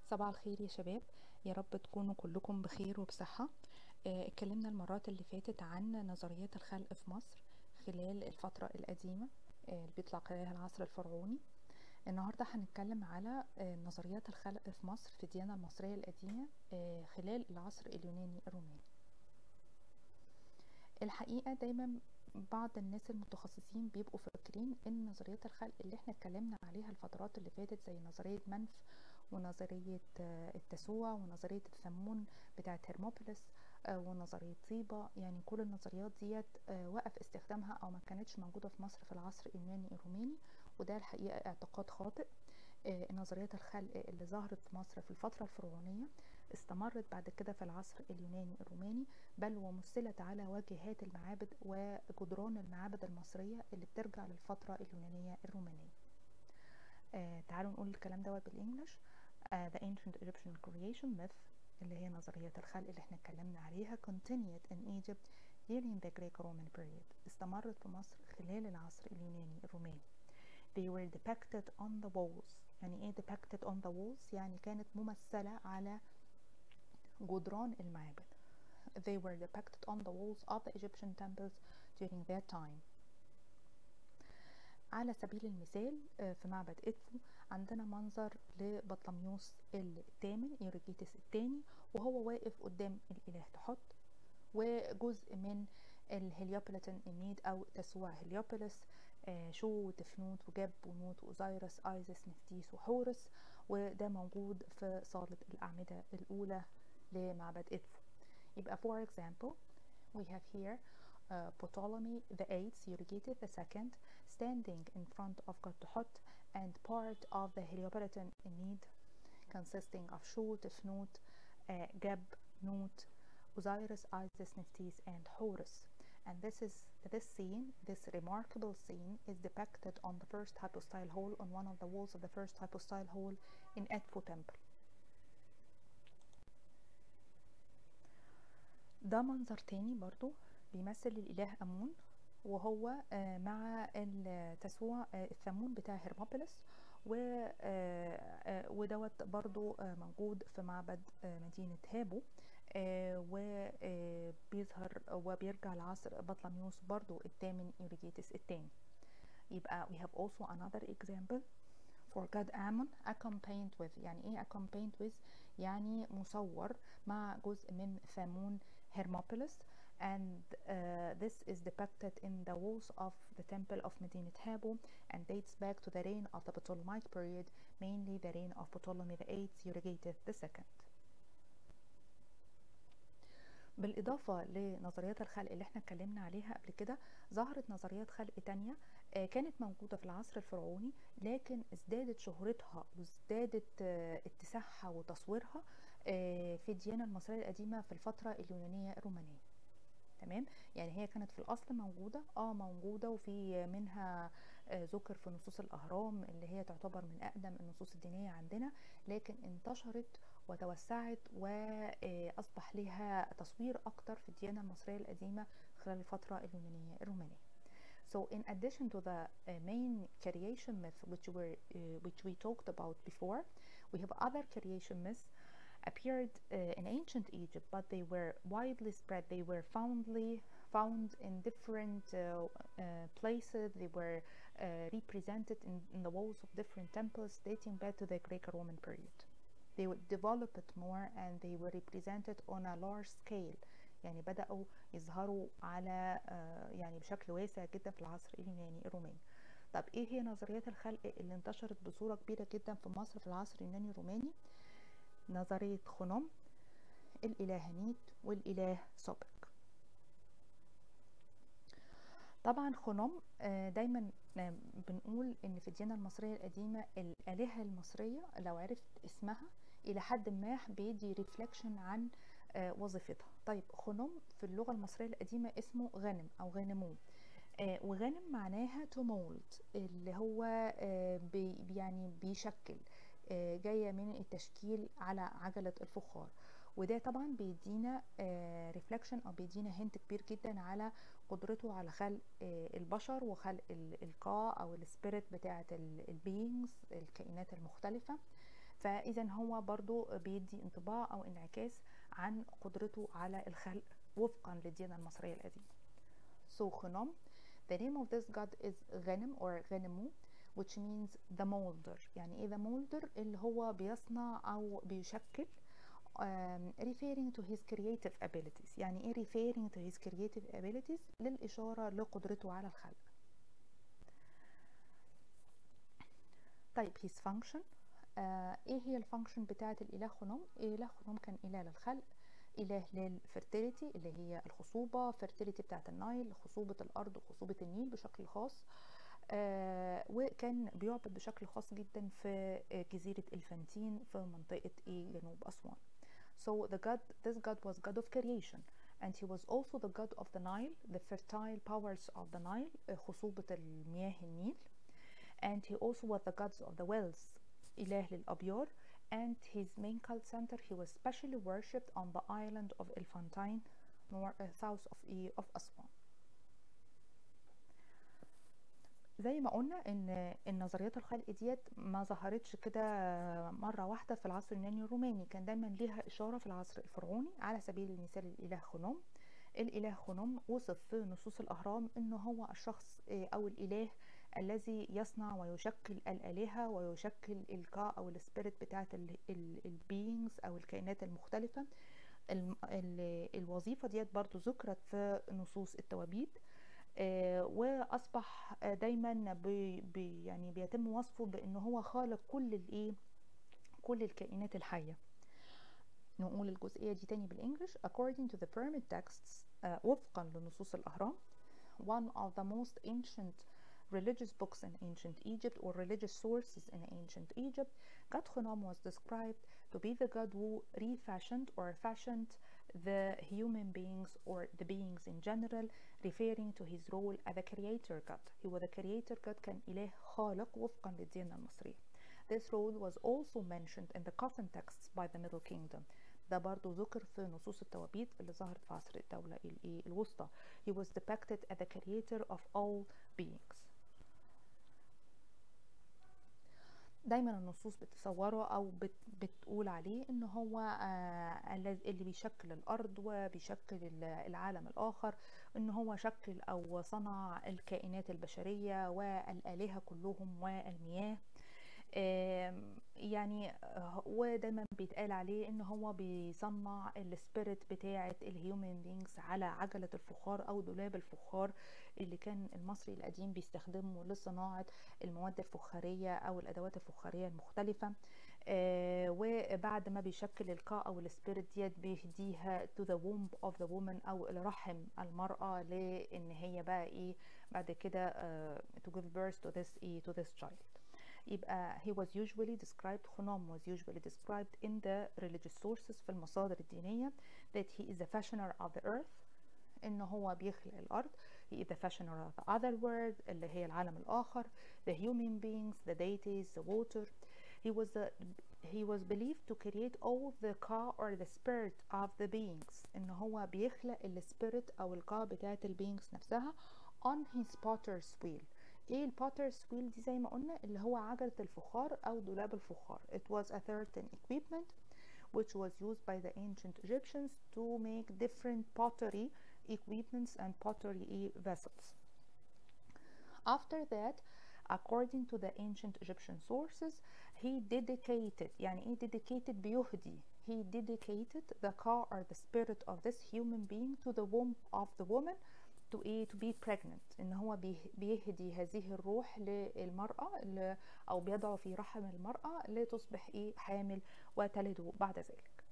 صباح الخير يا شباب يا رب تكونوا كلكم بخير وبصحة آه، اتكلمنا المرات اللي فاتت عن نظريات الخلق في مصر خلال الفترة القديمة آه، اللي بيطلق عليها العصر الفرعوني النهاردة هنتكلم على آه، نظريات الخلق في مصر في الديانة المصرية القديمة آه، خلال العصر اليوناني الروماني الحقيقة دايما بعض الناس المتخصصين بيبقوا فاكرين ان نظريات الخلق اللي احنا اتكلمنا عليها الفترات اللي فاتت زي نظرية منف ونظرية آه، التسوع ونظرية الثمون بتاعة هرموبوليس آه، ونظرية طيبة يعني كل النظريات ديت آه، وقف استخدامها او ما كانتش موجودة في مصر في العصر اليوناني الروماني وده الحقيقة اعتقاد خاطئ آه، نظريات الخلق اللي ظهرت في مصر في الفترة الفرعونية استمرت بعد كده في العصر اليوناني الروماني بل ومثلت على واجهات المعابد وجدران المعابد المصرية اللي بترجع للفترة اليونانية الرومانية آه تعالوا نقول الكلام دوت بالانجلش آه The ancient Egyptian creation myth اللي هي نظرية الخلق اللي احنا اتكلمنا عليها continued in Egypt during the Greco-Roman period استمرت في مصر خلال العصر اليوناني الروماني they were depicted on the walls يعني ايه depicted on the walls يعني كانت ممثلة على جدران المعابد they were depicted on the walls of the Egyptian temples during their time على سبيل المثال آه، في معبد إدفو عندنا منظر لبطلميوس الثامن إيريجيتس الثاني وهو واقف قدام الإله تحط وجزء من الهليوبوليتان إميد أو تسوع هليوبوليس آه، شو وتفنوت وجب ونوت وأوزيرس أيزس نفتيس وحورس وده موجود في صالة الأعمدة الأولى لمعبد إدفو يبقى for example we have here uh, Ptolemy the eighth Euergetes the second standing in front of Qatuhot and part of the Heliopolitan Ennead consisting of Shu, Tefnut, uh, Geb, Nut, Osiris, Isis, Nephthys, and Horus. And this is this scene, this remarkable scene, is depicted on the first hypostyle hall on one of the walls of the first hypostyle hall in Edfu Temple. ده منظر تاني برضو بيمثل الإله أمون وهو آه، مع التسوع آه، الثمون بتاع هرموبوليس و آه، آه، ودوت برضو آه، موجود في معبد آه، مدينة هابو وبيظهر وبيرجع لعصر بطلميوس برضو الثامن إيريجيتس الثاني يبقى we have also another example for God Ammon accompanied with يعني ايه accompanied with يعني مصور مع جزء من ثامون Hermopolis and uh, this is depicted in the walls of the temple of Medinat Habu and dates back to the reign of the Ptolemaic period mainly the reign of Ptolemy VIII Euergetes II بالإضافة لنظريات الخلق اللي احنا اتكلمنا عليها قبل كده ظهرت نظريات خلق تانية آه، كانت موجودة في العصر الفرعوني لكن ازدادت شهرتها وازدادت آه، اتساعها وتصويرها آه، في الديانة المصرية القديمة في الفترة اليونانية الرومانية تمام يعني هي كانت في الاصل موجوده اه موجوده وفي منها آه، ذكر في نصوص الاهرام اللي هي تعتبر من اقدم النصوص الدينيه عندنا لكن انتشرت وتوسعت واصبح لها تصوير اكتر في الديانه المصريه القديمه خلال الفتره اليونانيه الرومانيه So in addition to the uh, main creation myth which were uh, which we talked about before, we have other creation myths appeared uh, in ancient Egypt, but they were widely spread. They were foundly found in different uh, uh, places. They were uh, represented in, in the walls of different temples dating back to the Greco-Roman period. They were developed more and they were represented on a large scale. يعني بدأوا يظهروا على آه، يعني بشكل واسع جدا في العصر اليوناني الروماني. طب ايه هي نظريات الخلق اللي انتشرت بصورة كبيرة جدا في مصر في العصر اليوناني الروماني؟ نظرية خنوم الإله نيت والإله سابق طبعا خنوم آه، دايما آه، بنقول ان في الديانة المصرية القديمة الآلهة المصرية لو عرفت اسمها إلى حد ما بيدي ريفلكشن عن آه، وظيفتها طيب خنوم في اللغة المصرية القديمة اسمه غنم أو غنمون آه، وغنم معناها to mold اللي هو آه، بي يعني بيشكل آه، جاية من التشكيل على عجلة الفخار وده طبعا بيدينا ريفلكشن او بيدينا هنت كبير جدا على قدرته على خلق آه، البشر وخلق ال- القاع او السبيريت بتاعه البينجز الكائنات المختلفه فاذا هو برضو بيدي انطباع او انعكاس عن قدرته على الخلق وفقا للديانة المصرية القديمة so خنم the name of this god is غنم or غنمو which means the molder يعني ايه the molder اللي هو بيصنع او بيشكل um, referring to his creative abilities يعني ايه referring to his creative abilities للإشارة لقدرته على الخلق طيب his function آه ايه هي الفانكشن بتاعة الإله خنوم إله خنوم كان إله للخلق إله للفرتيليتي اللي هي الخصوبة فرتيليتي بتاعة النايل خصوبة الأرض وخصوبة النيل بشكل خاص آه وكان بيعبد بشكل خاص جدا في جزيرة الفانتين في منطقة إيه جنوب أسوان So the god, this god was god of creation and he was also the god of the Nile, the fertile powers of the Nile, خصوبة المياه النيل. And he also was the god of the wells, إله للأبيار. And his main cult center, he was specially worshipped on the island of Elephantine, north, uh, south of, of Aswan. زي ما قلنا ان النظريات الخلق ديت ما ظهرتش كده مره واحده في العصر اليوناني الروماني كان دايما ليها اشاره في العصر الفرعوني على سبيل المثال الاله خنوم الاله خنوم وصف في نصوص الاهرام انه هو الشخص او الاله الذي يصنع ويشكل الالهه ويشكل الكا او السبيريت بتاعه البينجز او الكائنات المختلفه الوظيفه ديت برضو ذكرت في نصوص التوابيت آه واصبح آه دايما بي بي يعني بيتم وصفه بان هو خالق كل الايه كل الكائنات الحيه نقول الجزئيه دي تاني بالانجلش according to the pyramid texts آه وفقا لنصوص الاهرام one of the most ancient religious books in ancient Egypt or religious sources in ancient Egypt God Khnum was described to be the god who refashioned or fashioned the human beings or the beings in general referring to his role as a creator god. He was a creator god كان إله خالق وفقا للديانة المصرية. This role was also mentioned in the coffin texts by the Middle Kingdom. ده برضو ذكر في نصوص التوابيت اللي ظهرت في عصر الدولة الوسطى. He was depicted as the creator of all beings. دايما النصوص بتصوره او بت بتقول عليه ان هو آه اللي بيشكل الارض وبيشكل العالم الاخر ان هو شكل او صنع الكائنات البشريه والالهه كلهم والمياه آه يعني ودايما بيتقال عليه ان هو بيصنع السبيريت بتاعه الهيومن بينجز على عجله الفخار او دولاب الفخار اللي كان المصري القديم بيستخدمه لصناعه المواد الفخاريه او الادوات الفخاريه المختلفه آه وبعد ما بيشكل الكا او السبيريت ديت بيهديها to the womb of the woman او لرحم المراه لان هي بقى ايه بعد كده uh, to give birth to this ايه to this child يبقى he was usually described خنوم was usually described in the religious sources في المصادر الدينية that he is the fashioner of the earth إن هو بيخلق الأرض he is the fashioner of the other world اللي هي العالم الآخر the human beings the deities the water he was the, he was believed to create all the ka or the spirit of the beings إن هو بيخلق السبيريت أو الكا بتاعت البينجز نفسها on his potter's wheel ايه البوترز ويل دي زي ما قلنا اللي هو عجلة الفخار او دولاب الفخار it was a certain equipment which was used by the ancient Egyptians to make different pottery equipments and pottery vessels after that according to the ancient Egyptian sources he dedicated يعني ايه dedicated بيهدي he dedicated the car or the spirit of this human being to the womb of the woman to ايه to be pregnant ان هو بيهدي هذه الروح للمرأة او بيضع في رحم المرأة لتصبح ايه حامل وتلد بعد ذلك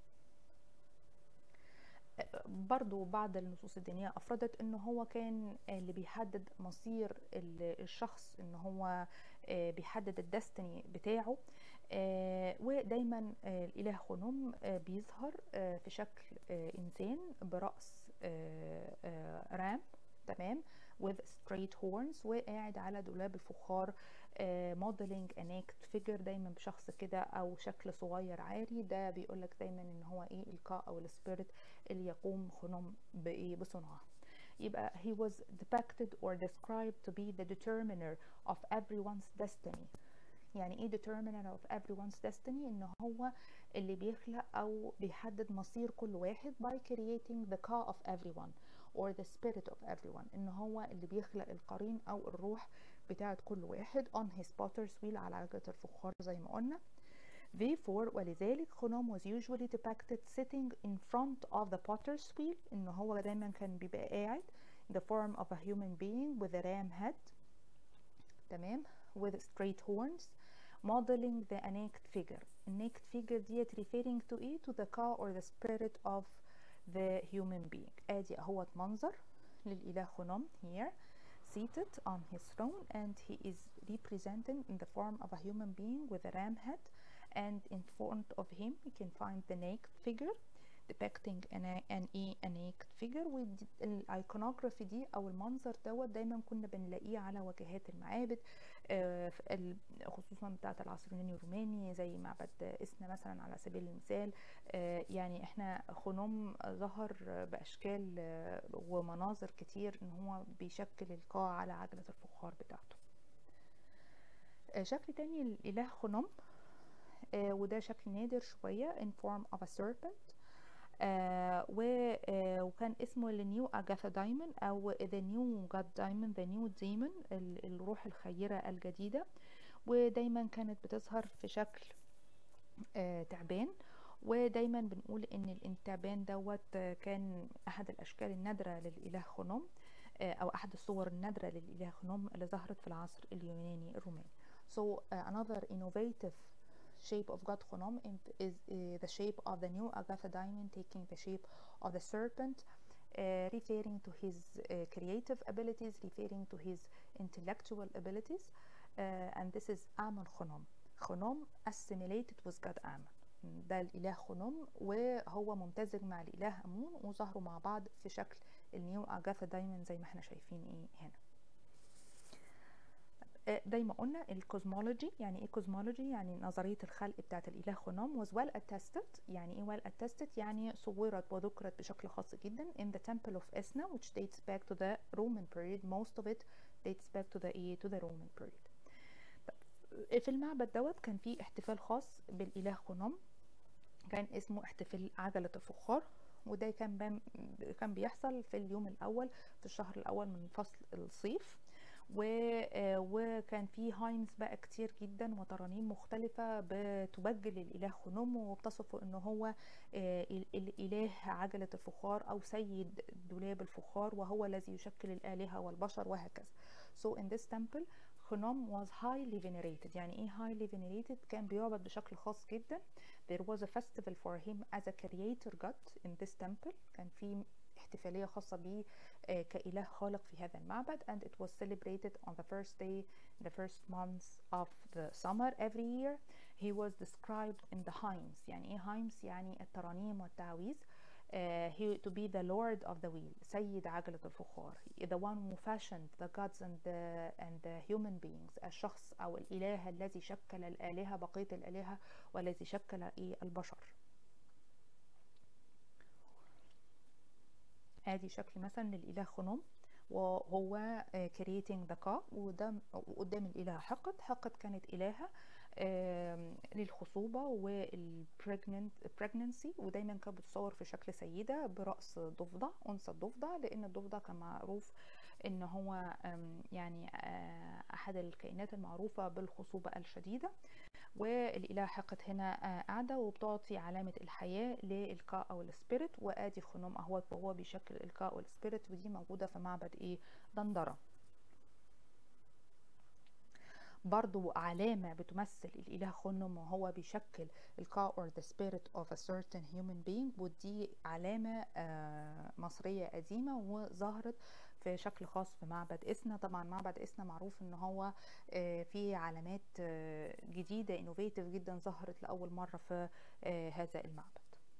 برضو بعض النصوص الدينية أفردت إن هو كان اللي بيحدد مصير الشخص إن هو بيحدد الدستني بتاعه ودايما الإله خنوم بيظهر في شكل إنسان برأس رام تمام with straight horns وقاعد على دولاب الفخار modeling a naked figure دايما بشخص كده او شكل صغير عاري ده بيقولك دايما ان هو ايه الكا او السبيريت اللي يقوم خنوم بايه بصنعها يبقى he was depicted or described to be the determiner of everyone's destiny يعني ايه determinant of everyone's destiny ان هو اللي بيخلق او بيحدد مصير كل واحد by creating the car of everyone or the spirit of everyone ان هو اللي بيخلق القرين او الروح بتاعت كل واحد on his potter's wheel على عجلة الفخار زي ما قلنا Therefore ولذلك خنوم was usually depicted sitting in front of the potter's wheel إن هو دايما كان بيبقى قاعد in the form of a human being with a ram head تمام with straight horns modeling the naked figure the naked figure ديت referring to ايه to the car or the spirit of the human being ادي اهوت منظر للإله خنوم here seated on his throne and he is representing in the form of a human being with a ram head and in front of him we can find the naked figure depicting an, an, a naked figure والايقونوغرافي دي او المنظر دوت دايما كنا بنلاقيه على واجهات المعابد خصوصا بتاعه العصر اليوناني الروماني زي معبد اسنا مثلا على سبيل المثال يعني احنا خنوم ظهر باشكال ومناظر كتير ان هو بيشكل القاع على عجله الفخار بتاعته شكل تاني الاله خنوم وده شكل نادر شويه in form of a serpent آه وكان اسمه النيو أجاثا دايمون أو The New God Diamond The New Demon الروح الخيرة الجديدة ودايما كانت بتظهر في شكل آه تعبان ودايما بنقول ان التعبان دوت كان احد الاشكال النادرة للاله خنوم آه او احد الصور النادرة للاله خنوم اللي ظهرت في العصر اليوناني الروماني so uh, another innovative shape of God Khunom is uh, the shape of the new Agatha diamond taking the shape of the serpent, uh, referring to his uh, creative abilities, referring to his intellectual abilities. and this is Amun Khunom. Khunom assimilated with God Amun. ده الإله خنوم وهو ممتزج مع الإله أمون وظهروا مع بعض في شكل النيو أجاثا دايموند زي ما احنا شايفين ايه هنا زي ما قلنا الكوزمولوجي يعني ايه كوزمولوجي يعني نظريه الخلق بتاعه الاله خنوم was well attested يعني ايه well attested يعني صورت وذكرت بشكل خاص جدا in the temple of Esna which dates back to the Roman period most of it dates back to the ايه to the Roman period في المعبد دوت كان في احتفال خاص بالاله خنوم كان اسمه احتفال عجله الفخار وده كان كان بيحصل في اليوم الاول في الشهر الاول من فصل الصيف وكان في هايمز بقى كتير جدا وترانيم مختلفة بتبجل الإله خنوم وبتصفه إنه هو الإله عجلة الفخار أو سيد دولاب الفخار وهو الذي يشكل الآلهة والبشر وهكذا. So in this temple خنوم was highly venerated يعني إيه highly venerated كان بيعبد بشكل خاص جدا. There was a festival for him as a creator god in this temple كان في احتفالية خاصة بيه كإله خالق في هذا المعبد and it was celebrated on the first day the first months of the summer every year he was described in the hymns يعني ايه hymns يعني الترانيم والتعويذ Uh, he to be the lord of the wheel سيد عجلة الفخار the one who fashioned the gods and the, and the human beings الشخص أو الإله الذي شكل الآلهة بقية الآلهة والذي شكل إيه البشر ادي شكل مثلا للاله خنوم وهو creating the car وده قدام الاله حقد حقد كانت الهه للخصوبه والبريجننسي ودايما كانت بتصور في شكل سيده براس ضفدع انثى الضفدع لان الضفدع كان معروف ان هو يعني احد الكائنات المعروفه بالخصوبه الشديده والاله حقت هنا قاعده وبتعطي علامه الحياه للكاء او السبيريت وادي خنوم اهوت وهو بيشكل الكاء والسبيريت ودي موجوده في معبد ايه دندره برضو علامة بتمثل الإله خنم وهو بيشكل الكا or the spirit of a certain human being ودي علامة مصرية قديمة وظهرت في شكل خاص في معبد إسنا طبعا معبد إسنا معروف ان هو فيه علامات جديدة innovative جدا ظهرت لأول مرة في هذا المعبد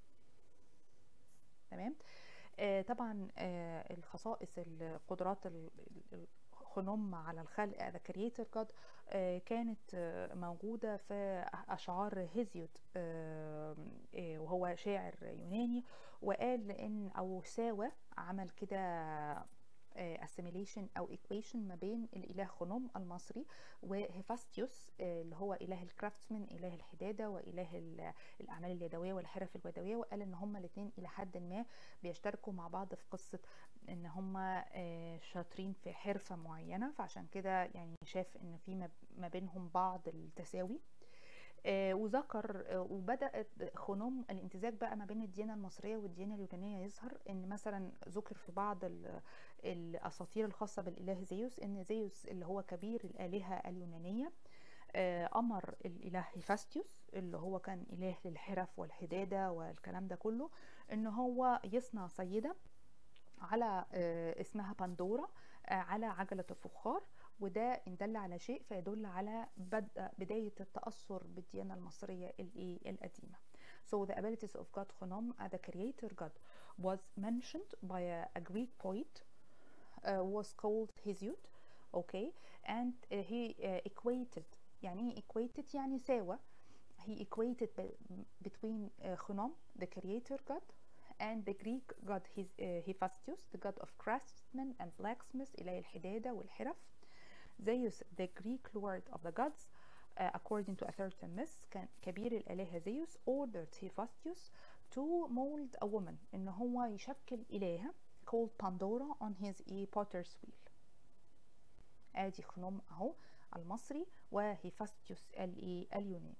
تمام طبعا الخصائص القدرات خنم على الخلق ذا كريتور جاد كانت موجودة في أشعار هيزيود وهو شاعر يوناني وقال إن أو ساوى عمل كده اسيميليشن او ايكويشن ما بين الاله خنوم المصري وهيفاستيوس اللي هو اله الكرافتسمان اله الحداده واله الاعمال اليدويه والحرف اليدويه وقال ان هما الاثنين الى حد ما بيشتركوا مع بعض في قصه ان هما شاطرين في حرفه معينه فعشان كده يعني شاف ان في ما بينهم بعض التساوي آه وذكر آه وبدات خنوم الامتزاج بقى ما بين الديانه المصريه والديانه اليونانيه يظهر ان مثلا ذكر في بعض الاساطير الخاصه بالاله زيوس ان زيوس اللي هو كبير الالهه اليونانيه آه امر الاله هيفاستيوس اللي هو كان اله للحرف والحداده والكلام ده كله ان هو يصنع سيده على اسمها باندورا على عجله الفخار وده إن دل على شيء فيدل على بدء بداية التأثر بالديانة المصرية القديمة. So the abilities of God Chonom, uh, the creator God, was mentioned by a, a Greek poet, uh, was called Hesiod, okay, and uh, he uh, equated, يعني equated يعني ساوى, he equated between uh, Chonom, the creator God, and the Greek god his, uh, Hephaestus, the god of craftsmen and blacksmiths, إله الحدادة والحرف. Zeus, the Greek lord of the gods, uh, according to a certain myth, كان كبير الآلهة زيوس ordered Hephaestus to mold a woman إن هو يشكل إلهة called Pandora on his e potter's wheel. آدي خنوم أهو المصري وهيفاستيوس اليوناني.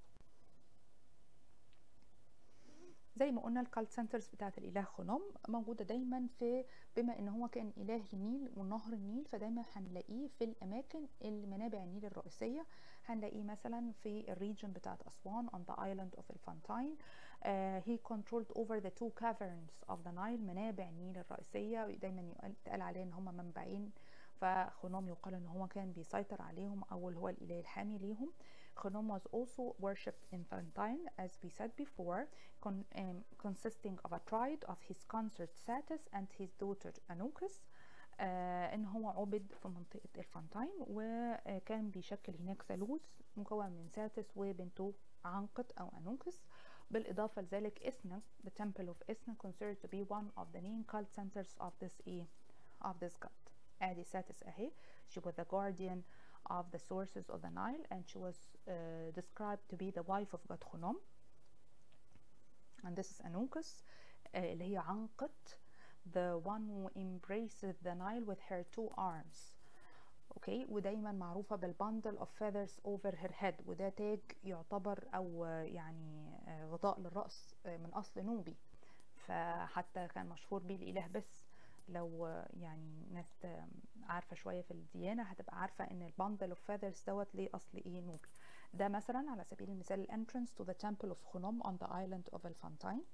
زي ما قلنا الكالت سنترز بتاعت الاله خنوم موجوده دايما في بما ان هو كان اله النيل ونهر النيل فدايما هنلاقيه في الاماكن اللي منابع النيل الرئيسيه هنلاقيه مثلا في الريجن بتاعت اسوان on the island of Elephantine uh, he controlled over the two caverns of the Nile منابع النيل الرئيسيه دايما يتقال عليه ان هم منبعين فخنوم يقال ان هو كان بيسيطر عليهم او اللي هو الاله الحامي ليهم Khnum was also worshipped in Valentine, as we said before, con um, consisting of a triad of his consort Satis and his daughter Anukis. آه ان هو عبد في منطقة الفانتاين وكان بيشكل هناك ثالوث مكون من ساتس وبنته عنقت او انوكس بالاضافة لذلك اسنا the temple of Isna considered to be one of the main cult centers of this e of this god ادي ساتس اهي she was the guardian of the sources of the Nile and she was uh, described to be the wife of God Khunom and this is Anukis uh, اللي هي عنقت the one who embraces the Nile with her two arms اوكي ودايما معروفة بالبندل of feathers over her head وده تاج يعتبر او يعني غطاء للرأس من اصل نوبي فحتى كان مشهور بيه الاله بس لو يعني ناس عارفة شوية في الديانة هتبقى عارفة ان البندل اوف feathers دوت ليه اصل ايه نوبي ده مثلا على سبيل المثال الانترنس to the temple of Khunom on the island of Elephantine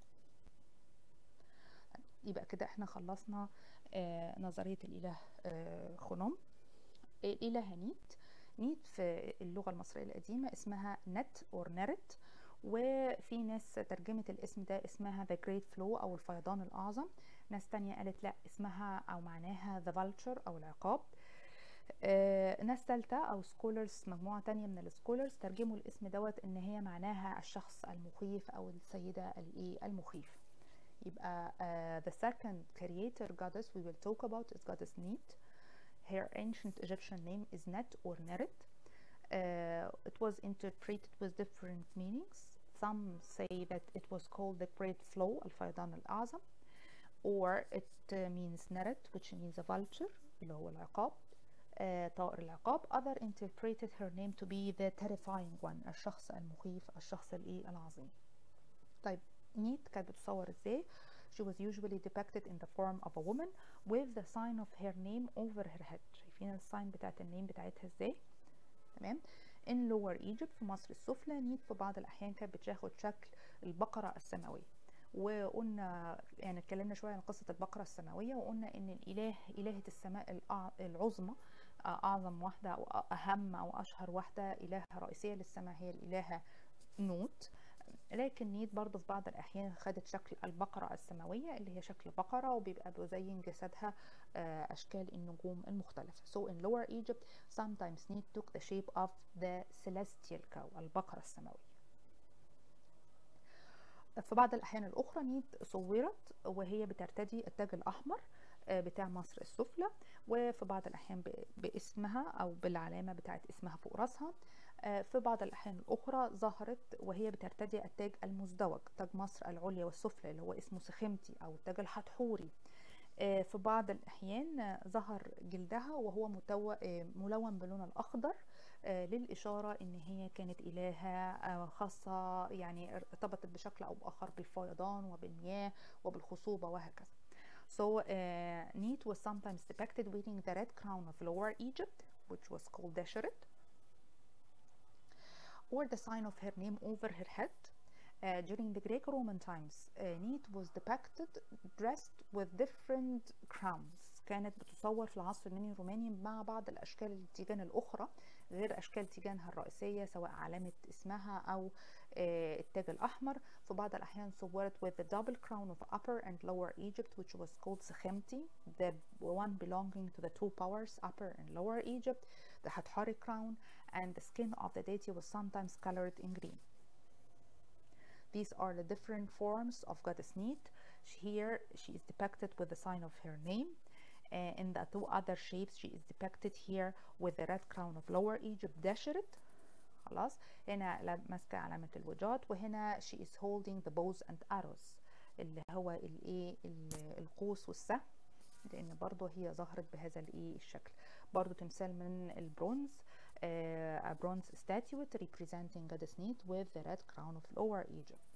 يبقى كده احنا خلصنا آه نظرية الاله آه خنوم الاله نيت نيت في اللغة المصرية القديمة اسمها نت اور نرت وفي ناس ترجمت الاسم ده اسمها the great flow او الفيضان الاعظم ناس تانية قالت لا اسمها او معناها the vulture او العقاب آه ناس تالتة او سكولرز مجموعة تانية من السكولرز ترجموا الاسم دوت ان هي معناها الشخص المخيف او السيدة الايه المخيف يبقى uh, the second creator goddess we will talk about is goddess Neet her ancient Egyptian name is Net or Neret uh, it was interpreted with different meanings some say that it was called the great flow الفيضان الأعظم or it uh, means Neret which means a vulture اللي هو العقاب uh, طائر العقاب other interpreted her name to be the terrifying one الشخص المخيف الشخص الايه العظيم طيب نيت كانت بتصور ازاي she was usually depicted in the form of a woman with the sign of her name over her head شايفين الساين بتاعت النيم بتاعتها ازاي تمام in lower Egypt في مصر السفلى نيت في بعض الأحيان كانت بتاخد شكل البقرة السماوية وقلنا يعني اتكلمنا شوية عن قصة البقرة السماوية وقلنا إن الإله إلهة السماء العظمى أعظم واحدة أو أهم أو أشهر واحدة إلهة رئيسية للسماء هي الإلهة نوت لكن نيت برضه في بعض الأحيان خدت شكل البقرة السماوية اللي هي شكل بقرة وبيبقى بيزين جسدها أشكال النجوم المختلفة. So in Lower Egypt sometimes Neat took the shape of the celestial cow البقرة السماوية. في بعض الأحيان الأخرى نيت صورت وهي بترتدي التاج الأحمر بتاع مصر السفلى وفي بعض الأحيان باسمها أو بالعلامة بتاعت اسمها فوق راسها في بعض الأحيان الأخرى ظهرت وهي بترتدي التاج المزدوج تاج مصر العليا والسفلى اللي هو اسمه سخمتي أو التاج الحتحوري في بعض الأحيان ظهر جلدها وهو متو... ملون باللون الأخضر للإشارة إن هي كانت إلهة خاصة يعني ارتبطت بشكل أو بآخر بالفيضان وبالمياه وبالخصوبة وهكذا. So uh, Neat was sometimes depicted wearing the red crown of Lower Egypt, which was called Desheret, or the sign of her name over her head. Uh, during the Greco-Roman times, uh, Neat was depicted dressed with different crowns. كانت بتصور في العصر النيني الروماني مع بعض الأشكال التيجان الأخرى غير أشكال تيجانها الرئيسية سواء علامة اسمها أو التاج الأحمر في بعض الأحيان صورت with the double crown of Upper and Lower Egypt which was called Sekhemti the one belonging to the two powers Upper and Lower Egypt the Hathari crown and the skin of the deity was sometimes colored in green these are the different forms of goddess Neat here she is depicted with the sign of her name uh, in the two other shapes she is depicted here with the red crown of Lower Egypt Desheret خلاص هنا ماسكة علامة الوجاد وهنا she is holding the bows and arrows اللي هو الايه القوس والسهم لان برضو هي ظهرت بهذا الايه الشكل برضو تمثال من البرونز uh, a bronze statuette representing goddess Neat with the red crown of Lower Egypt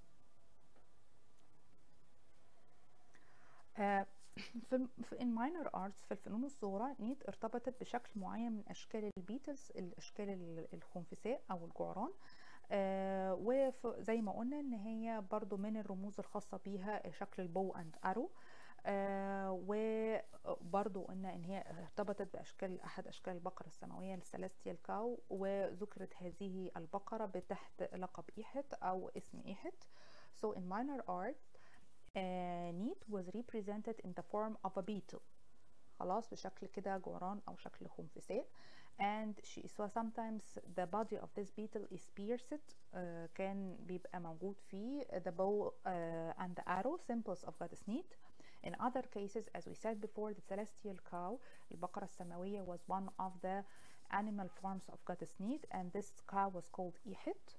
uh, في في in minor arts في الفنون الصغرى نيت ارتبطت بشكل معين من اشكال البيتلز الاشكال الخنفساء او الجعران آه وزي ما قلنا ان هي برضو من الرموز الخاصه بيها شكل البو اند ارو آه وبرضو قلنا ان هي ارتبطت باشكال احد اشكال البقره السماويه السلستيال كاو وذكرت هذه البقره بتحت لقب ايحت او اسم ايحت so in minor art uh, neat was represented in the form of a beetle خلاص بشكل كده جعران او شكل خنفساء and she so sometimes the body of this beetle is pierced uh, كان بيبقى موجود فيه the bow uh, and the arrow symbols of goddess Neat in other cases as we said before the celestial cow البقرة السماوية was one of the animal forms of goddess Neat and this cow was called Ihit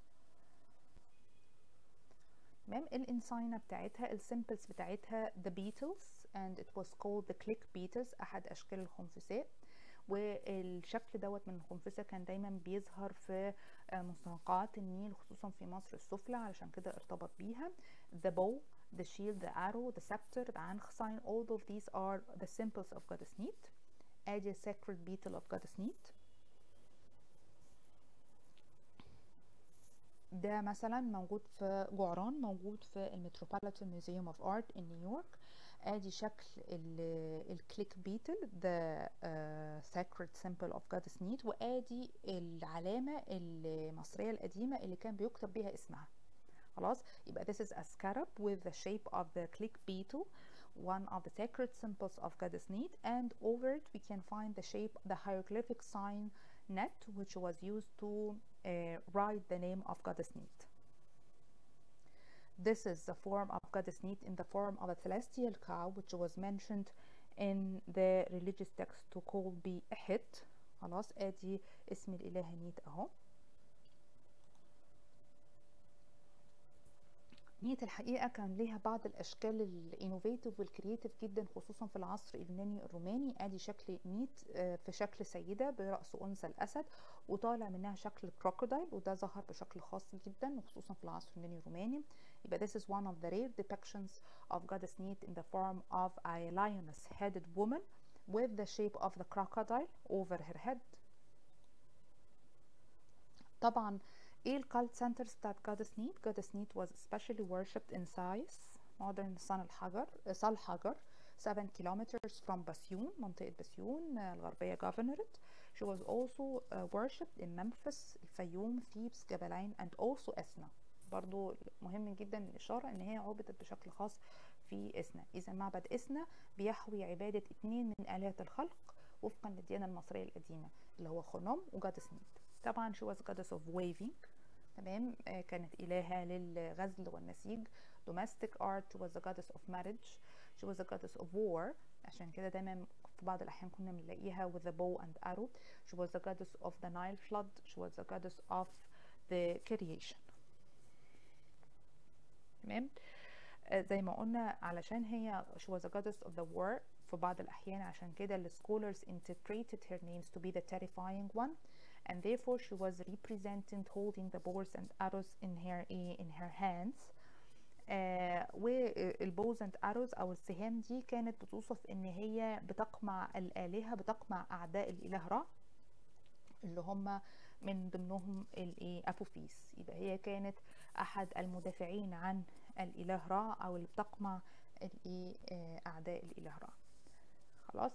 تمام الانساينه بتاعتها السيمبلز بتاعتها the beetles and it was called the click beetles احد اشكال الخنفساء والشكل دوت من الخنفسة كان دايما بيظهر في مستنقعات النيل خصوصا في مصر السفلى علشان كده ارتبط بيها the bow the shield the arrow the scepter the anch sign all of these are the symbols of goddess Neat ادي sacred beetle of goddess Neat ده مثلا موجود في جعران موجود في المتروبوليتان ميوزيوم اوف ارت ان نيويورك ادي شكل الكليك بيتل the uh, sacred symbol of goddess Neat وادي العلامة المصرية القديمة اللي كان بيكتب بيها اسمها خلاص يبقى this is a scarab with the shape of the click beetle one of the sacred symbols of goddess Neat and over it we can find the shape the hieroglyphic sign net which was used to uh, write the name of goddess Neat this is the form of goddess Neat in the form of a celestial cow which was mentioned in the religious text to call be Ehit خلاص ادي اسم الاله نيت اهو نيت الحقيقه كان ليها بعض الاشكال الانوفيتيف والكرييتيف جدا خصوصا في العصر اليوناني الروماني ادي شكل نيت في شكل سيده براس انثى الاسد وطالع منها شكل كروكودايل وده ظهر بشكل خاص جدا وخصوصا في العصر اليوناني الروماني يبقى this is one of the rare depictions of goddess Neat in the form of a lioness headed woman with the shape of the crocodile over her head طبعا ايه الكالت سنترز بتاعت goddess Neat goddess Neat was especially worshipped in Sais modern صن الحجر صال حجر 7 kilometers from بسيون منطقة بسيون الغربية governorate she was also uh, worshipped in Memphis الفيوم ثيبس جبلين and also إسنا برضو مهم جدا الإشارة إن هي عبدت بشكل خاص في إسنا إذا معبد إسنا بيحوي عبادة اتنين من آلهة الخلق وفقا للديانة المصرية القديمة اللي هو خنوم وجادس نيت طبعا she was goddess of waving تمام آه كانت إلهة للغزل والنسيج domestic art she was a goddess of marriage she was a goddess of war عشان كده دايما في بعض الأحيان كنا بنلاقيها with the bow and arrow she was the goddess of the Nile flood she was the goddess of the creation تمام آه، زي ما قلنا علشان هي she was a goddess of the war في بعض الأحيان عشان كده ال scholars interpreted her names to be the terrifying one and therefore she was represented holding the bows and arrows in her in her hands آه والبوز اند اروز او السهام دي كانت بتوصف ان هي بتقمع الالهه بتقمع اعداء الاله را اللي هم من ضمنهم الايه ابوفيس يبقى هي كانت احد المدافعين عن الاله را او اللي بتقمع الايه آه، اعداء الاله را خلاص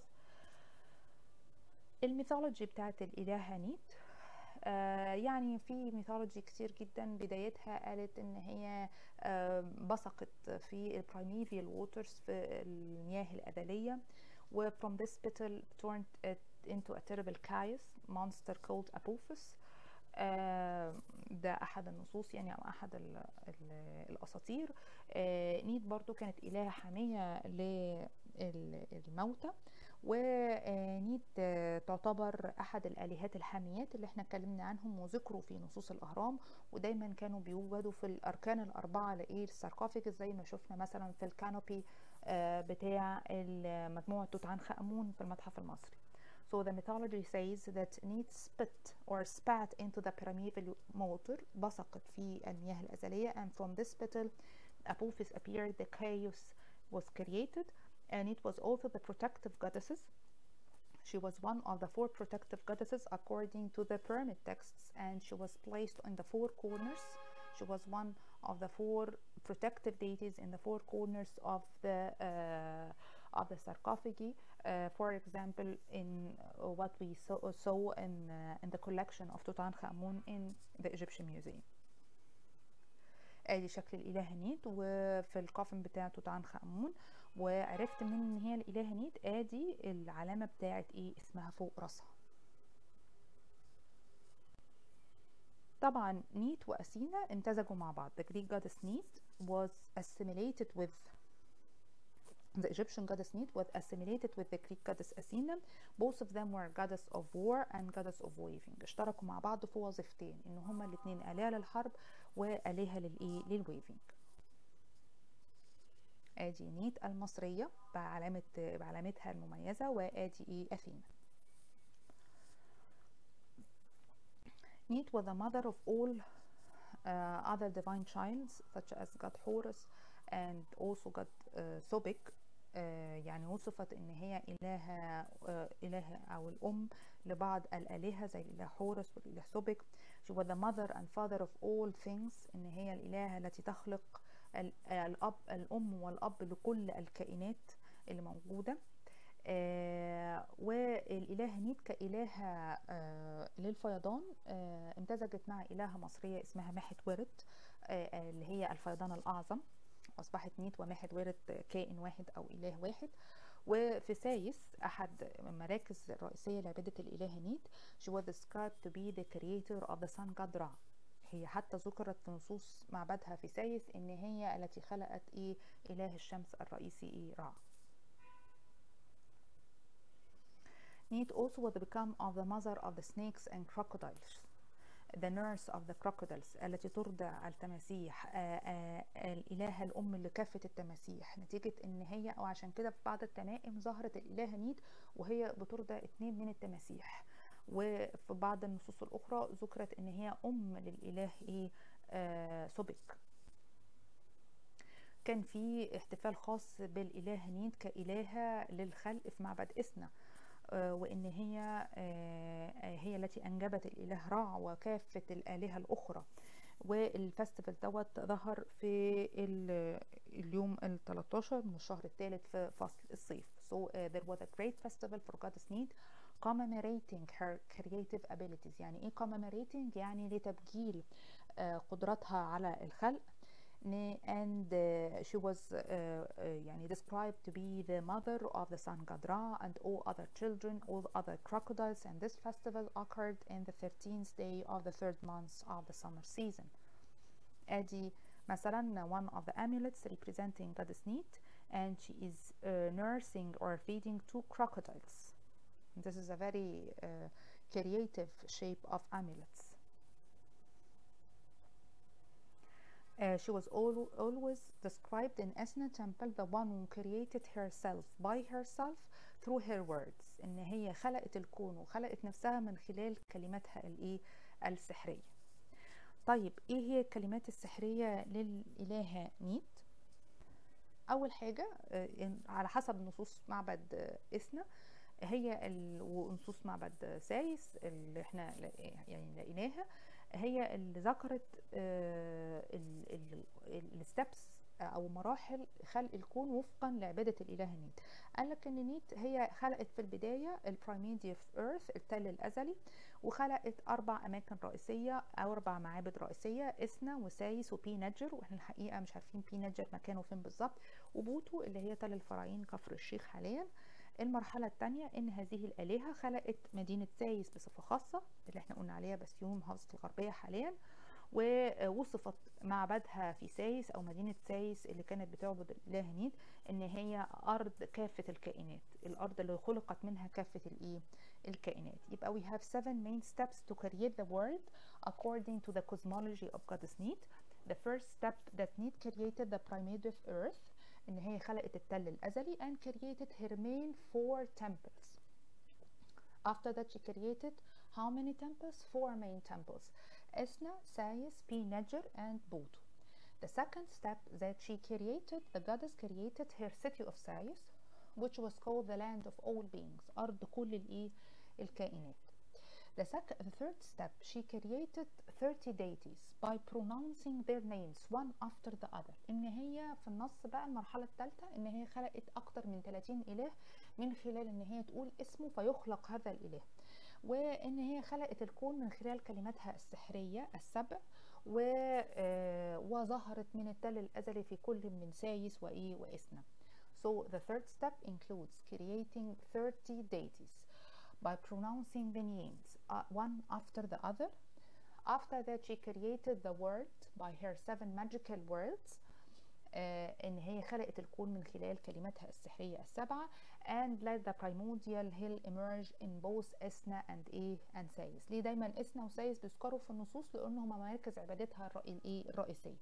الميثولوجي بتاعت الالهه نيت آه، يعني في ميثولوجي كتير جدا بدايتها قالت ان هي آه، بصقت في البرايميفيال ووترز في المياه الأزلية و from this petal turned it into a terrible chaos monster called Apophis آه، ده احد النصوص يعني او احد ال ال الاساطير آه، نيت برضو كانت الهه حاميه للموتى ونيت آه، تعتبر احد الالهات الحاميات اللي احنا اتكلمنا عنهم وذكروا في نصوص الاهرام ودايما كانوا بيوجدوا في الاركان الاربعه لايه الساركوفيجز زي ما شفنا مثلا في الكانوبي آه، بتاع مجموعه توت عنخ امون في المتحف المصري So the mythology says that Neith spit or spat into the primeval water بصقت في المياه الأزلية and from this spittle Apophis appeared the chaos was created and it was also the protective goddesses she was one of the four protective goddesses according to the pyramid texts and she was placed in the four corners she was one of the four protective deities in the four corners of the uh, of the sarcophagi uh, for example in uh, what we saw, saw in, uh, in the collection of Tutankhamun in the Egyptian Museum ادي شكل الاله نيت وفي الكوفن بتاع توت عنخ امون وعرفت منين ان هي الاله نيت ادي العلامه بتاعت ايه اسمها فوق راسها طبعا نيت واثينا امتزجوا مع بعض the Greek goddess Neith was assimilated with the Egyptian goddess Neith was assimilated with the Greek goddess Athena. Both of them were goddess of war and goddess of waving. اشتركوا مع بعض في وظيفتين ان هما الاثنين آلهة للحرب وآلهة للايه للويفنج. ادي نيت المصرية بعلامة بعلامتها المميزة وادي ايه أثينا. Neith was the mother of all uh, other divine childs such as God Horus and also God uh, Sobek آه، يعني وصفت ان هي الهه آه، الهه او الام لبعض الالهه زي الاله حورس والاله سوبك she was the mother and father of all things ان هي الالهه التي تخلق ال- الاب الام والاب لكل الكائنات اللي موجوده آه والاله نيت كالهه آه للفيضان آه امتزجت مع الهه مصريه اسمها ماحت ورد آه اللي هي الفيضان الاعظم أصبحت نيت وماحد وارد كائن واحد أو إله واحد وفي سايس أحد المراكز الرئيسية لعبادة الإله نيت she was described to be the creator of the sun god Ra هي حتى ذكرت في نصوص معبدها في سايس إن هي التي خلقت إيه إله الشمس الرئيسي إيه را Neat also was become of the mother of the snakes and crocodiles the nurse of the crocodiles التي ترضع التماسيح آه، آه، الإلهة الأم لكافة التماسيح نتيجة إن هي أو عشان كده في بعض التمائم ظهرت الإلهة نيت وهي بترضع اتنين من التماسيح وفي بعض النصوص الأخرى ذكرت إن هي أم للإله إيه آه سوبك كان في احتفال خاص بالإله نيت كإلهة للخلق في معبد إسنا آه، وان هي آه، هي التي انجبت الاله رع وكافه الالهه الاخرى والفestival دوت ظهر في ال- اليوم ال 13 من الشهر الثالث في فصل الصيف so uh, there was a great festival for goddess Need commemorating her creative abilities يعني ايه commemorating يعني لتبجيل آه، قدرتها على الخلق ن- and uh, she was uh, uh, يعني described to be the mother of the sun god Ra and all other children, all other crocodiles and this festival occurred in the 13th day of the third month of the summer season. ادي مثلا one of the amulets representing goddess Neat and she is uh, nursing or feeding two crocodiles this is a very uh, creative shape of amulets Uh, she was al- always described in Esna temple the one who created herself by herself through her words ان هي خلقت الكون وخلقت نفسها من خلال كلماتها الايه السحريه طيب ايه هي الكلمات السحريه للالهه نيت اول حاجه آه، على حسب نصوص معبد آه، اسنا هي ال... ونصوص معبد سايس اللي احنا لا- يعني لقيناها هي اللي ذكرت الستبس او مراحل خلق الكون وفقا لعباده الاله نيت قال لك ان نيت هي خلقت في البدايه البرايميدي اوف ايرث التل الازلي وخلقت اربع اماكن رئيسيه او اربع معابد رئيسيه اسنا وسايس وبي نجر واحنا الحقيقه مش عارفين بي نجر مكانه فين بالظبط وبوتو اللي هي تل الفراعين كفر الشيخ حاليا المرحلة الثانية إن هذه الآلهة خلقت مدينة سايس بصفة خاصة اللي احنا قلنا عليها بسيوم هاوس الغربية حاليا ووصفت معبدها في سايس أو مدينة سايس اللي كانت بتعبد الإله نيت إن هي أرض كافة الكائنات الأرض اللي خلقت منها كافة الإيه الكائنات يبقى we have seven main steps to create the world according to the cosmology of goddess Neet the first step that Neet created the primitive earth ان هي خلقت التل الازلي and created her main four temples after that she created how many temples four main temples Esna, Sais, Pi Neger and Butu the second step that she created the goddess created her city of Sais which was called the land of all beings ارض كل الايه الكائنات The, sec- the third step, she created 30 deities by pronouncing their names one after the other. إن هي في النص بقى المرحلة الثالثة إن هي خلقت أكتر من 30 إله من خلال إن هي تقول اسمه فيخلق هذا الإله. وإن هي خلقت الكون من خلال كلماتها السحرية السبع و... آه، وظهرت من التل الأزلي في كل من سايس وإيه وإسنا. So the third step includes creating 30 deities by pronouncing the names uh, one after the other. After that, she created the world by her seven magical words. Uh, إن هي خلقت الكون من خلال كلماتها السحرية السبعة and let the primordial hill emerge in both إسنا and إيه and سايس ليه دايما إسنا وسايس بيذكروا في النصوص لأن هما مراكز عبادتها الرئي- الإيه الرئيسية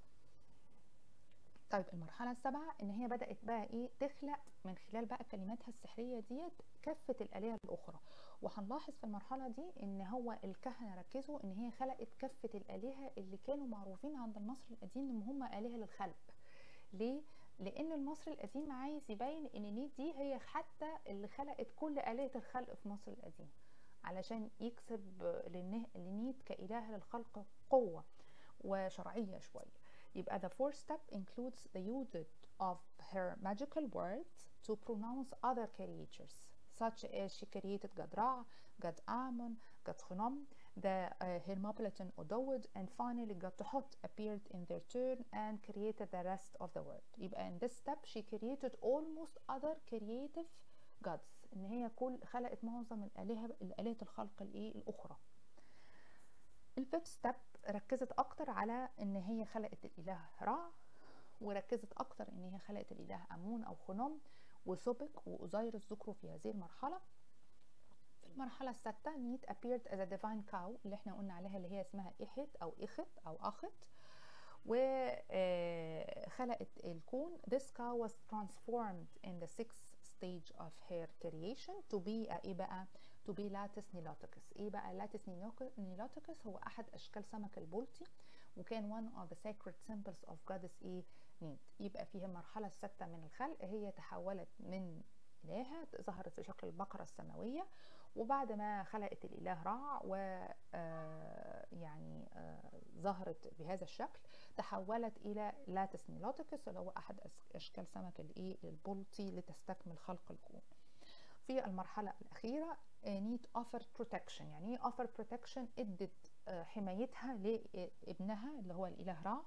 طيب المرحلة السابعة إن هي بدأت بقى إيه تخلق من خلال بقى كلماتها السحرية ديت كافة الآلهة الأخرى وهنلاحظ في المرحلة دي إن هو الكهنة ركزوا إن هي خلقت كافة الآلهة اللي كانوا معروفين عند المصري القديم إن هم آلهة للخلق ليه؟ لأن المصري القديم عايز يبين إن نيت دي هي حتى اللي خلقت كل آلهة الخلق في مصر القديم علشان يكسب لنه- لنيت كإله للخلق قوة وشرعية شوية يبقى the fourth step includes the use of her magical words to pronounce other creatures such as she created God Ra, God Ammon, God Khunom, the uh, Hermopolitan Odowed, and finally God Tuhot appeared in their turn and created the rest of the world. يبقى in this step she created almost other creative gods ان هي كل خلقت معظم الالهه الالهه الخلق الايه الاخرى الفيفث ستيب ركزت اكتر على ان هي خلقت الاله را وركزت اكتر ان هي خلقت الاله امون او خنوم وسوبك واوزيرس ذكروا في هذه المرحله في المرحلة السادسة نيت appeared as a divine cow اللي احنا قلنا عليها اللي هي اسمها إخت أو إخت أو أخت وخلقت الكون this cow was transformed in the sixth stage of her creation to be a ايه بقى to be Latus niloticus ايه بقى Latus niloticus هو احد اشكال سمك البلطي وكان one of the sacred symbols of goddess ايه نيت يبقى فيها المرحلة السادسة من الخلق هي تحولت من إلهة ظهرت في شكل البقرة السماوية وبعد ما خلقت الإله رع و يعني ظهرت بهذا الشكل تحولت إلى لاتس نيلوتيكس اللي هو أحد أشكال سمك الإيه البلطي لتستكمل خلق الكون في المرحلة الأخيرة نيت اوفر بروتكشن يعني ايه اوفر بروتكشن ادت حمايتها لابنها اللي هو الإله رع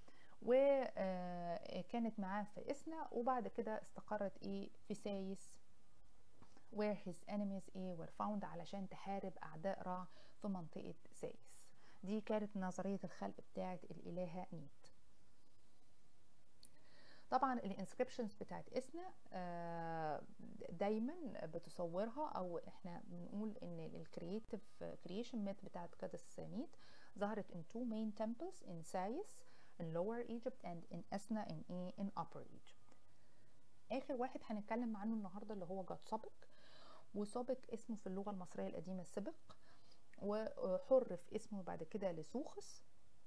وكانت معاه في إسنا وبعد كده استقرت إيه في سايس where his enemies ايه were found علشان تحارب أعداء رع في منطقة سايس دي كانت نظرية الخلق بتاعة الإلهة نيت طبعا الانسكريبشنز بتاعت اسنا آه، دايما بتصورها او احنا بنقول ان الكرييتيف كرييشن ميث بتاعت قادس ميت ظهرت in two main temples in Sais in Lower Egypt and in Esna in ايه in Upper Egypt اخر واحد هنتكلم عنه النهارده اللي هو جاد سابق وسابق اسمه في اللغه المصريه القديمه سبق وحرف اسمه بعد كده لسوخس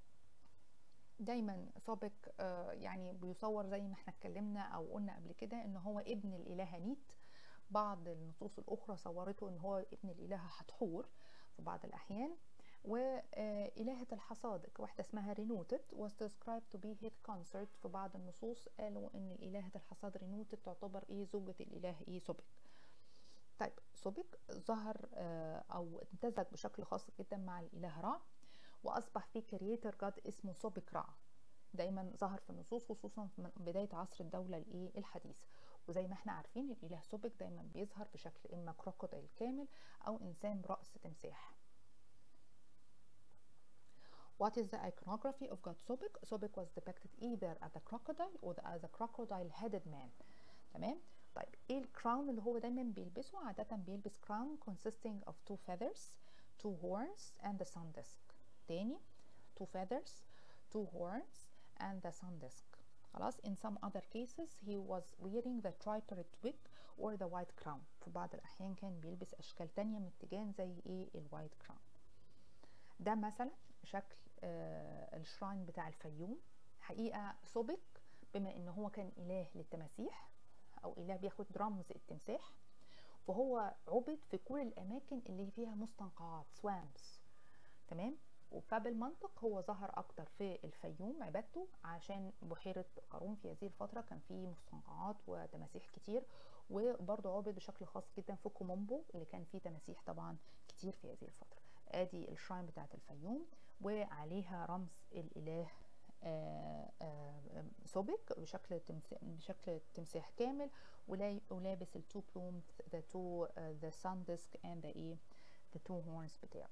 دايما سابق آه، يعني بيصور زي ما احنا اتكلمنا او قلنا قبل كده ان هو ابن الالهه نيت بعض النصوص الاخرى صورته ان هو ابن الالهه حتحور في بعض الاحيان وإلهة الحصاد واحدة اسمها رينوتد was described to be his consort في بعض النصوص قالوا إن إلهة الحصاد رينوتد تعتبر إيه زوجة الإله إيه سوبك طيب سوبك ظهر آه، أو امتزج بشكل خاص جدا مع الإله را وأصبح في كرييتر جاد اسمه سوبك را دايما ظهر في النصوص خصوصا من بداية عصر الدولة الإيه الحديثة وزي ما احنا عارفين الإله سوبك دايما بيظهر بشكل إما كروكوديل كامل أو إنسان برأس تمساح What is the iconography of God Sobek? Sobek was depicted either as a crocodile or as a crocodile-headed man. تمام؟ طيب ايه الكراون اللي هو دايما بيلبسه؟ عادة بيلبس crown consisting of two feathers, two horns and the sun disk. تاني two feathers, two horns and the sun disk. خلاص in some other cases he was wearing the tripartite wig or the white crown. في بعض الأحيان كان بيلبس أشكال تانية من التيجان زي ايه الوايت كراون. ده مثلا شكل آه، الشراين بتاع الفيوم حقيقة سوبك بما ان هو كان اله للتماسيح او اله بياخد رمز التمساح فهو عبد في كل الاماكن اللي فيها مستنقعات سوامس تمام فبالمنطق هو ظهر اكتر في الفيوم عبادته عشان بحيرة قارون في هذه الفترة كان فيه مستنقعات وتماسيح كتير وبرضه عبد بشكل خاص جدا في كومومبو اللي كان فيه تماسيح طبعا كتير في هذه الفترة ادي الشراين بتاعت الفيوم وعليها رمز الاله آه، آه، سوبك بشكل تمساح بشكل تمساح كامل ولا- ولابس التو بلوم ذا تو ذا سان ديسك اند ذا ايه ذا تو هورنز بتاعه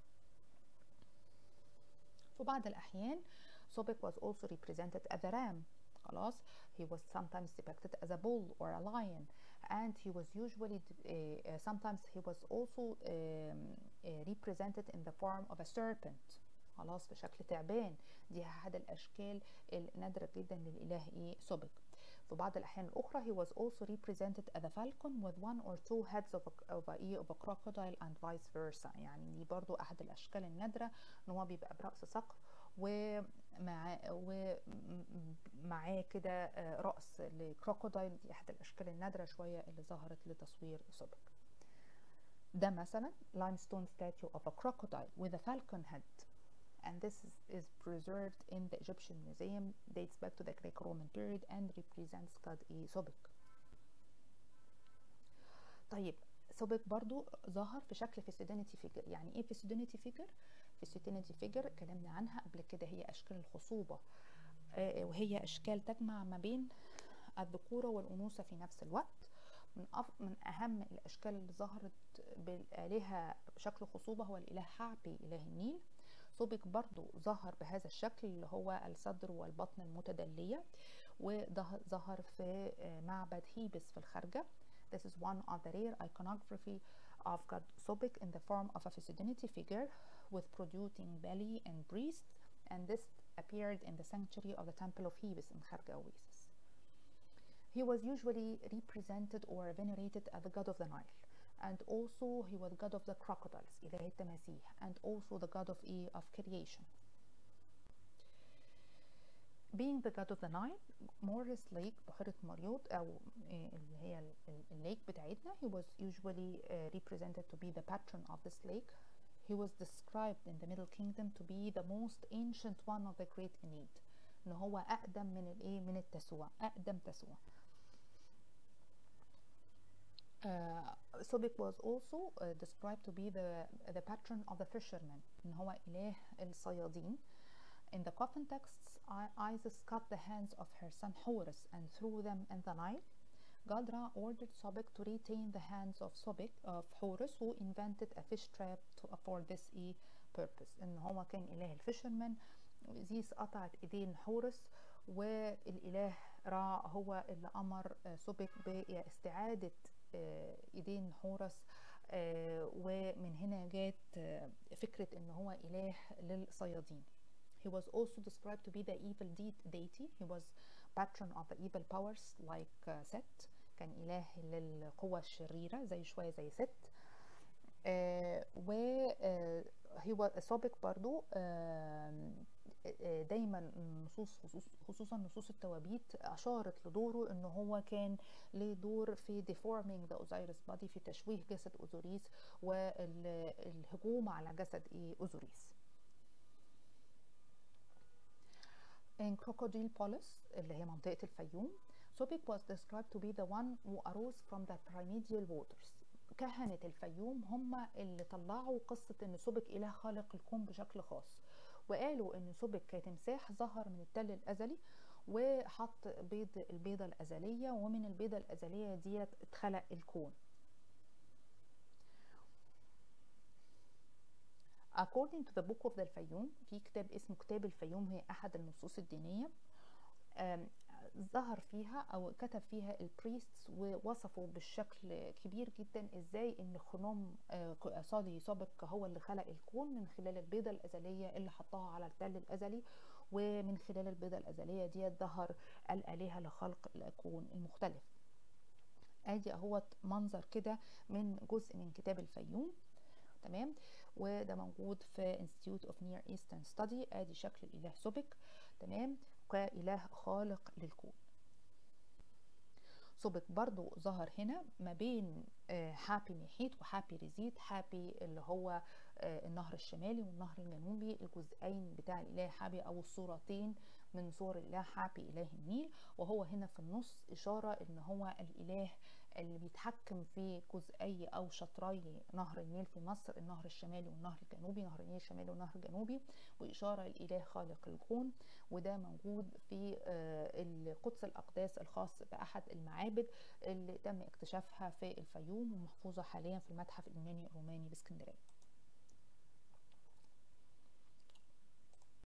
في بعض الأحيان سوبك was also represented as a ram خلاص he was sometimes depicted as a bull or a lion and he was usually uh, uh, sometimes he was also um, uh, represented in the form of a serpent خلاص بشكل تعبان دي أحد الأشكال النادرة جدا للإله إيه سوبك في بعض الأحيان الأخرى he was also represented as a falcon with one or two heads of a, of a, إيه of a crocodile and vice versa يعني دي برضو أحد الأشكال النادرة إن هو بيبقى برأس صقر ومع ومعاه كده آه، رأس لكروكودايل دي أحد الأشكال النادرة شوية اللي ظهرت لتصوير سوبك ده مثلا limestone statue of a crocodile with a falcon head and this is, is preserved in the Egyptian Museum dates back to the Greco-Roman period and represents God E. Sobek طيب سوبك برضو ظهر في شكل فيسيدينيتي فيجر يعني ايه فيسيدينيتي فيجر فيسيدينيتي فيجر اتكلمنا عنها قبل كده هي اشكال الخصوبة آه، وهي اشكال تجمع ما بين الذكورة والأنوثة في نفس الوقت من أف... من أهم الأشكال اللي ظهرت بالآلهة بشكل خصوبة هو الإله حعبي إله النيل سوبك برضو ظهر بهذا الشكل اللي هو الصدر والبطن المتدلية وظهر في آه، معبد هيبس في الخارجة This is one of the rare iconography of God Sobek in the form of a Physidinity figure with protruding belly and breast and this appeared in the sanctuary of the temple of Hebes in Kharga Oasis. He was usually represented or venerated as the god of the Nile and also he was god of the crocodiles إله التماسيح and also the god of, E- of creation. Being the god of the Nile, Morris Lake بحيرة مريوط أو آه، اللي هي ال- ال- الليك بتاعتنا he was usually uh, represented to be the patron of this lake. He was described in the Middle Kingdom to be the most ancient one of the Great Enid. إن هو أقدم من الإيه من التسوع أقدم تسوع. Uh, Sobek was also uh, described to be the the patron of the fishermen إن هو إله الصيادين. In the coffin texts, I- Isis cut the hands of her son Horus and threw them in the Nile. Gadra ordered Sobek to retain the hands of Sobek of Horus who invented a fish trap to, for this e purpose إن هو كان إله الفيشرمان وإزيس قطعت إيدين حورس والاله را هو اللي امر سوبك باستعاده ايدين حورس ومن هنا جات فكره ان هو اله للصيادين He was also described to be the evil deity. He was patron of the evil powers like uh, Set. كان إله للقوة الشريرة زي شوية زي ست. آه و آه هو سابق برضو آه دايما نصوص خصوصا نصوص التوابيت اشارت لدوره ان هو كان له دور في deforming the Osiris body في تشويه جسد اوزوريس والهجوم على جسد ايه اوزوريس in Crocodile Polis اللي هي منطقة الفيوم Sobek was described to be the one who arose from the primordial waters كهنة الفيوم هم اللي طلعوا قصة ان سوبك اله خالق الكون بشكل خاص وقالوا ان سوبك كتمساح ظهر من التل الازلي وحط بيض البيضة الازلية ومن البيضة الازلية ديت اتخلق الكون according to the book of the الفيوم في كتاب اسمه كتاب الفيوم هي احد النصوص الدينية ظهر فيها او كتب فيها البريستس ووصفوا بالشكل كبير جدا ازاي ان خنوم صادي سابق هو اللي خلق الكون من خلال البيضة الازلية اللي حطها على التل الازلي ومن خلال البيضة الازلية دي ظهر الالهة لخلق الكون المختلف ادي اهوت منظر كده من جزء من كتاب الفيوم تمام وده موجود في Institute of Near Eastern Study ادي شكل الاله سوبك تمام كإله خالق للكون سوبك برضو ظهر هنا ما بين حابي محيط وحابي ريزيت حابي اللي هو النهر الشمالي والنهر الجنوبي الجزئين بتاع الاله حابي او الصورتين من صور الاله حابي اله النيل وهو هنا في النص اشاره ان هو الاله اللي بيتحكم في جزئي او شطري نهر النيل في مصر النهر الشمالي والنهر الجنوبي نهر النيل الشمالي والنهر الجنوبي واشاره الاله خالق الكون وده موجود في القدس الاقداس الخاص باحد المعابد اللي تم اكتشافها في الفيوم ومحفوظه حاليا في المتحف اليوناني الروماني باسكندريه